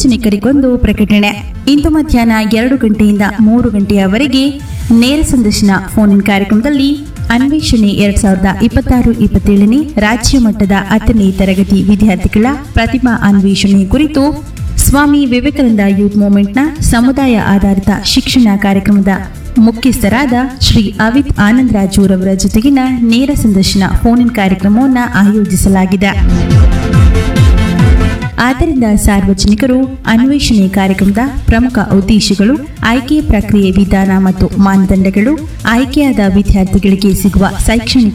ಸಾರ್ವಜನಿಕರಿಗೊಂದು ಪ್ರಕಟಣೆ ಇಂದು ಮಧ್ಯಾಹ್ನ ಎರಡು ಗಂಟೆಯಿಂದ ಮೂರು ಗಂಟೆಯವರೆಗೆ ನೇರ ಸಂದರ್ಶನ ಫೋನ್ ಇನ್ ಕಾರ್ಯಕ್ರಮದಲ್ಲಿ ಅನ್ವೇಷಣೆ ಎರಡ್ ಸಾವಿರದ ಇಪ್ಪತ್ತಾರು ಇಪ್ಪತ್ತೇಳನೇ ರಾಜ್ಯ ಮಟ್ಟದ ಹತ್ತನೇ ತರಗತಿ ವಿದ್ಯಾರ್ಥಿಗಳ ಪ್ರತಿಭಾ ಅನ್ವೇಷಣೆ ಕುರಿತು ಸ್ವಾಮಿ ವಿವೇಕಾನಂದ ಯೂತ್ ಮೂವ್ಮೆಂಟ್ನ ಸಮುದಾಯ ಆಧಾರಿತ ಶಿಕ್ಷಣ ಕಾರ್ಯಕ್ರಮದ ಮುಖ್ಯಸ್ಥರಾದ ಶ್ರೀ ಅವಿತ್ ಆನಂದರಾಜುರವರ ಜೊತೆಗಿನ ನೇರ ಸಂದರ್ಶನ ಫೋನ್ ಇನ್ ಕಾರ್ಯಕ್ರಮವನ್ನು ಆಯೋಜಿಸಲಾಗಿದೆ ಆದ್ದರಿಂದ ಸಾರ್ವಜನಿಕರು ಅನ್ವೇಷಣೆ ಕಾರ್ಯಕ್ರಮದ ಪ್ರಮುಖ ಉದ್ದೇಶಗಳು ಆಯ್ಕೆ ಪ್ರಕ್ರಿಯೆ ವಿಧಾನ ಮತ್ತು ಮಾನದಂಡಗಳು ಆಯ್ಕೆಯಾದ ವಿದ್ಯಾರ್ಥಿಗಳಿಗೆ ಸಿಗುವ ಶೈಕ್ಷಣಿಕ